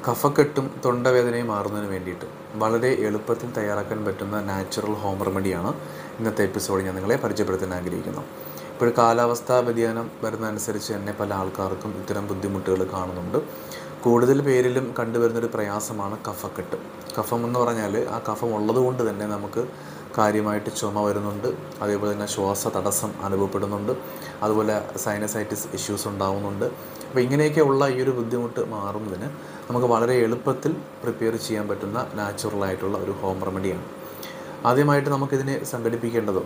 കഫക്കെട്ടും തൊണ്ടവേദനയും മാറുന്നതിന് വേണ്ടിയിട്ട് വളരെ എളുപ്പത്തിൽ തയ്യാറാക്കാൻ പറ്റുന്ന നാച്ചുറൽ ഹോം റെമഡിയാണ് ഇന്നത്തെ എപ്പിസോഡ് ഞാൻ നിങ്ങളെ പരിചയപ്പെടുത്താൻ ആഗ്രഹിക്കുന്നു ഇപ്പോൾ കാലാവസ്ഥാ വ്യതിയാനം വരുന്നതനുസരിച്ച് തന്നെ പല ആൾക്കാർക്കും ഇത്തരം ബുദ്ധിമുട്ടുകൾ കാണുന്നുണ്ട് കൂടുതൽ പേരിലും കണ്ടുവരുന്നൊരു പ്രയാസമാണ് കഫക്കെട്ട് കഫം എന്ന് പറഞ്ഞാൽ ആ കഫം ഉള്ളത് കൊണ്ട് തന്നെ നമുക്ക് കാര്യമായിട്ട് ചുമ വരുന്നുണ്ട് അതേപോലെ തന്നെ ശ്വാസ തടസ്സം അനുഭവപ്പെടുന്നുണ്ട് അതുപോലെ സൈനസൈറ്റിസ് ഇഷ്യൂസ് ഉണ്ടാവുന്നുണ്ട് അപ്പോൾ ഇങ്ങനെയൊക്കെയുള്ള ഈ ഒരു ബുദ്ധിമുട്ട് മാറുന്നതിന് നമുക്ക് വളരെ എളുപ്പത്തിൽ പ്രിപ്പയർ ചെയ്യാൻ പറ്റുന്ന നാച്ചുറലായിട്ടുള്ള ഒരു ഹോം റെമഡിയാണ് ആദ്യമായിട്ട് നമുക്കിതിനെ സംഘടിപ്പിക്കേണ്ടത്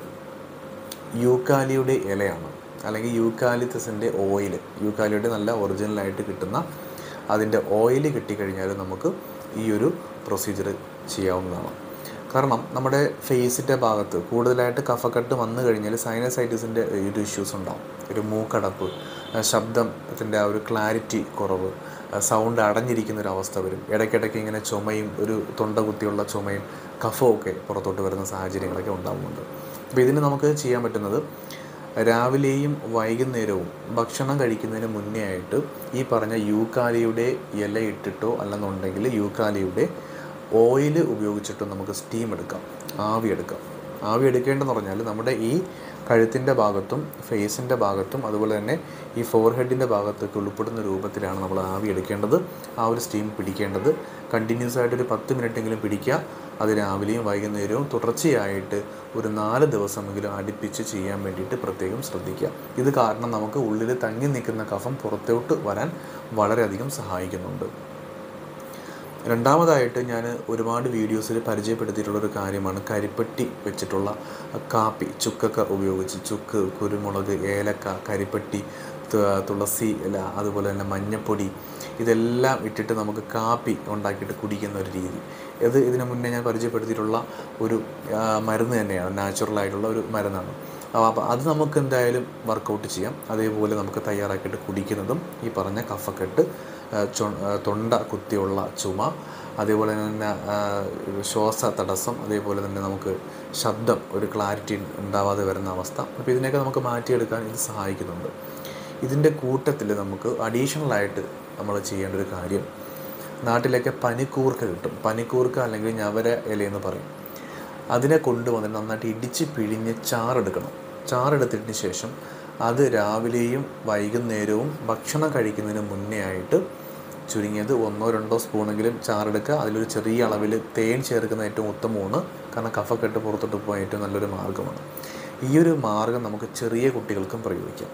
യൂക്കാലിയുടെ ഇലയാണ് അല്ലെങ്കിൽ യൂക്കാലിത്തസിൻ്റെ ഓയിൽ യൂക്കാലിയുടെ നല്ല ഒറിജിനലായിട്ട് കിട്ടുന്ന അതിൻ്റെ ഓയിൽ കിട്ടിക്കഴിഞ്ഞാൽ നമുക്ക് ഈ ഒരു പ്രൊസീജിയർ ചെയ്യാവുന്നതാണ് കാരണം നമ്മുടെ ഫേസിൻ്റെ ഭാഗത്ത് കൂടുതലായിട്ട് കഫക്കെട്ട് വന്നു കഴിഞ്ഞാൽ സൈനസൈറ്റിസിൻ്റെ ഒരു ഇഷ്യൂസ് ഉണ്ടാവും ഒരു മൂക്കടപ്പ് ആ ശബ്ദത്തിൻ്റെ ആ ഒരു ക്ലാരിറ്റി കുറവ് സൗണ്ട് അടഞ്ഞിരിക്കുന്ന ഒരു അവസ്ഥ വരും ഇടയ്ക്കിടയ്ക്ക് ഇങ്ങനെ ചുമയും ഒരു തൊണ്ട കുത്തിയുള്ള ചുമയും കഫമൊക്കെ പുറത്തോട്ട് വരുന്ന സാഹചര്യങ്ങളൊക്കെ ഉണ്ടാകുന്നുണ്ട് അപ്പോൾ ഇതിന് നമുക്ക് ചെയ്യാൻ പറ്റുന്നത് രാവിലെയും വൈകുന്നേരവും ഭക്ഷണം കഴിക്കുന്നതിന് മുന്നേ ആയിട്ട് ഈ പറഞ്ഞ യൂക്കാലിയുടെ ഇല ഇട്ടിട്ടോ അല്ലെന്നുണ്ടെങ്കിൽ യൂക്കാലിയുടെ ഓയിൽ ഉപയോഗിച്ചിട്ടോ നമുക്ക് സ്റ്റീം എടുക്കാം ആവി എടുക്കാം ആവി എടുക്കേണ്ടതെന്ന് പറഞ്ഞാൽ നമ്മുടെ ഈ കഴുത്തിൻ്റെ ഭാഗത്തും ഫേസിൻ്റെ ഭാഗത്തും അതുപോലെ തന്നെ ഈ ഫോർഹെഡിൻ്റെ ഭാഗത്തൊക്കെ ഉൾപ്പെടുന്ന രൂപത്തിലാണ് നമ്മൾ ആവി എടുക്കേണ്ടത് ആ ഒരു സ്റ്റീം പിടിക്കേണ്ടത് കണ്ടിന്യൂസ് ആയിട്ട് ഒരു പത്ത് മിനിറ്റെങ്കിലും പിടിക്കുക അത് രാവിലെയും വൈകുന്നേരവും തുടർച്ചയായിട്ട് ഒരു നാല് ദിവസമെങ്കിലും അടുപ്പിച്ച് ചെയ്യാൻ വേണ്ടിയിട്ട് പ്രത്യേകം ശ്രദ്ധിക്കുക ഇത് കാരണം നമുക്ക് ഉള്ളിൽ തങ്ങി നിൽക്കുന്ന കഫം പുറത്തോട്ട് വരാൻ വളരെയധികം സഹായിക്കുന്നുണ്ട് രണ്ടാമതായിട്ട് ഞാൻ ഒരുപാട് വീഡിയോസിൽ പരിചയപ്പെടുത്തിയിട്ടുള്ള ഒരു കാര്യമാണ് കരിപ്പെട്ടി വെച്ചിട്ടുള്ള കാപ്പി ചുക്കൊക്കെ ഉപയോഗിച്ച് ചുക്ക് കുരുമുളക് ഏലക്ക കരിപ്പെട്ടി തു- തുളസി ഇല അതുപോലെ തന്നെ മഞ്ഞപ്പൊടി ഇതെല്ലാം ഇട്ടിട്ട് നമുക്ക് കാപ്പി ഉണ്ടാക്കിയിട്ട് കുടിക്കുന്ന ഒരു രീതി ഇത് ഇതിനു മുന്നേ ഞാൻ പരിചയപ്പെടുത്തിയിട്ടുള്ള ഒരു ആ, മരുന്ന് തന്നെയാണ് നാച്ചുറലായിട്ടുള്ള ഒരു മരുന്നാണ് അപ്പോൾ അത് നമുക്ക് എന്തായാലും വർക്കൗട്ട് ചെയ്യാം അതേപോലെ നമുക്ക് തയ്യാറാക്കിയിട്ട് കുടിക്കുന്നതും ഈ പറഞ്ഞ കഫക്കെട്ട് ആ, ചൊ- ആ, തൊണ്ട കുത്തിയുള്ള ചുമ അതേപോലെ തന്നെ ആ, ശ്വാസ തടസ്സം അതേപോലെ തന്നെ നമുക്ക് ശബ്ദം ഒരു ക്ലാരിറ്റി ഉണ്ടാവാതെ വരുന്ന അവസ്ഥ അപ്പോൾ ഇതിനെയൊക്കെ നമുക്ക് മാറ്റിയെടുക്കാൻ ഇത് സഹായിക്കുന്നുണ്ട് ഇതിൻ്റെ കൂട്ടത്തിൽ നമുക്ക് അഡീഷണൽ ആയിട്ട് നമ്മൾ ചെയ്യേണ്ട ഒരു കാര്യം നാട്ടിലൊക്കെ പനിക്കൂർക്ക കിട്ടും പനിക്കൂർക്ക അല്ലെങ്കിൽ ഞവര ഇലയെന്ന് പറയും അതിനെ കൊണ്ടുവന്നിട്ട് നന്നായിട്ട് ഇടിച്ച് പിഴിഞ്ഞ് ചാറെടുക്കണം ചാറെടുത്തതിന് ശേഷം അത് രാവിലെയും വൈകുന്നേരവും ഭക്ഷണം കഴിക്കുന്നതിന് മുന്നേ ആയിട്ട് ചുരുങ്ങിയത് ഒന്നോ രണ്ടോ സ്പൂണെങ്കിലും ചാറെടുക്കുക അതിലൊരു ചെറിയ അളവിൽ തേൻ ചേർക്കുന്ന ഏറ്റവും ഉത്തമമാണ് കാരണം കഫക്കെട്ട് പുറത്തോട്ട് പോകാൻ ഏറ്റവും നല്ലൊരു മാർഗ്ഗമാണ് ഈ ഒരു മാർഗ്ഗം നമുക്ക് ചെറിയ കുട്ടികൾക്കും പ്രയോഗിക്കാം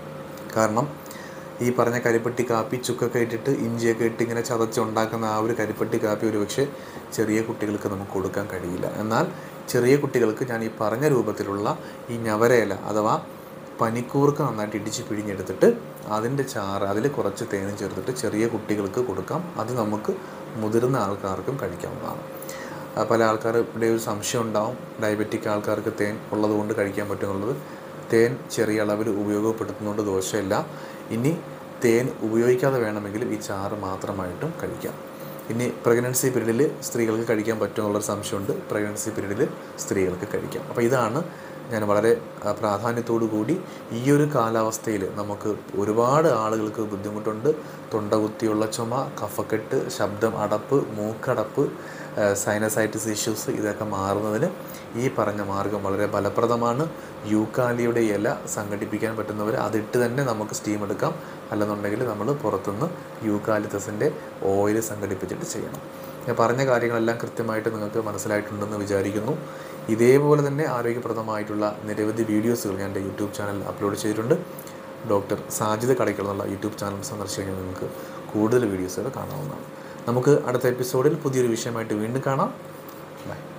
കാരണം ഈ പറഞ്ഞ കരിപ്പെട്ടി കാപ്പി ചുക്കൊക്കെ ഇട്ടിട്ട് ഇഞ്ചിയൊക്കെ ഇട്ട് ഇങ്ങനെ ചതച്ച് ഉണ്ടാക്കുന്ന ആ ഒരു കരിപ്പെട്ടി കാപ്പി ഒരുപക്ഷെ ചെറിയ കുട്ടികൾക്ക് നമുക്ക് കൊടുക്കാൻ കഴിയില്ല എന്നാൽ ചെറിയ കുട്ടികൾക്ക് ഞാൻ ഈ പറഞ്ഞ രൂപത്തിലുള്ള ഈ ഞവരയില അഥവാ പനിക്കൂർക്ക നന്നായിട്ട് ഇടിച്ച് പിഴിഞ്ഞെടുത്തിട്ട് അതിൻ്റെ ചാറ് അതിൽ കുറച്ച് തേനും ചേർത്തിട്ട് ചെറിയ കുട്ടികൾക്ക് കൊടുക്കാം അത് നമുക്ക് മുതിർന്ന ആൾക്കാർക്കും കഴിക്കാവുന്നതാണ് ആ, പല ആൾക്കാർ ഇവിടെ ഒരു സംശയം ഉണ്ടാവും ഡയബറ്റിക് ആൾക്കാർക്ക് തേൻ ഉള്ളതുകൊണ്ട് കഴിക്കാൻ പറ്റുമെന്നുള്ളത് തേൻ ചെറിയ അളവിൽ ഉപയോഗപ്പെടുത്തുന്നതുകൊണ്ട് ദോഷമില്ല ഇനി തേൻ ഉപയോഗിക്കാതെ വേണമെങ്കിൽ ഈ ചാറ് മാത്രമായിട്ടും കഴിക്കാം ഇനി പ്രഗ്നൻസി പീരീഡിൽ സ്ത്രീകൾക്ക് കഴിക്കാൻ പറ്റുമെന്നുള്ളൊരു സംശയമുണ്ട് പ്രഗ്നൻസി പീരീഡിൽ സ്ത്രീകൾക്ക് കഴിക്കാം അപ്പോൾ ഇതാണ് ഞാൻ വളരെ ആ, പ്രാധാന്യത്തോടു കൂടി ഈ ഒരു കാലാവസ്ഥയിൽ നമുക്ക് ഒരുപാട് ആളുകൾക്ക് ബുദ്ധിമുട്ടുണ്ട് തൊണ്ടകുത്തിയുള്ള ചുമ കഫക്കെട്ട് ശബ്ദം അടപ്പ് മൂക്കടപ്പ് സൈനസൈറ്റിസ് ഇഷ്യൂസ് ഇതൊക്കെ മാറുന്നതിന് ഈ പറഞ്ഞ മാർഗം വളരെ ഫലപ്രദമാണ് യൂക്കാലിയുടെ ഇല സംഘടിപ്പിക്കാൻ പറ്റുന്നവർ അതിട്ട് തന്നെ നമുക്ക് സ്റ്റീം എടുക്കാം അല്ലെന്നുണ്ടെങ്കിൽ നമ്മൾ പുറത്തുനിന്ന് യൂക്കാലിത്തസിൻ്റെ ഓയിൽ സംഘടിപ്പിച്ചിട്ട് ചെയ്യണം ഞാൻ പറഞ്ഞ കാര്യങ്ങളെല്ലാം കൃത്യമായിട്ട് നിങ്ങൾക്ക് മനസ്സിലായിട്ടുണ്ടെന്ന് വിചാരിക്കുന്നു ഇതേപോലെ തന്നെ ആരോഗ്യപ്രദമായിട്ടുള്ള നിരവധി വീഡിയോസുകൾ ഞാൻ എൻ്റെ യൂട്യൂബ് ചാനൽ അപ്ലോഡ് ചെയ്തിട്ടുണ്ട് ഡോക്ടർ സാജിദ് കടയ്ക്കൽ എന്നുള്ള യൂട്യൂബ് ചാനൽ സന്ദർശിച്ച് കഴിഞ്ഞാൽ നിങ്ങൾക്ക് കൂടുതൽ വീഡിയോസുകൾ കാണാവുന്നതാണ് നമുക്ക് അടുത്ത എപ്പിസോഡിൽ പുതിയൊരു വിഷയമായിട്ട് വീണ്ടും കാണാം ബൈ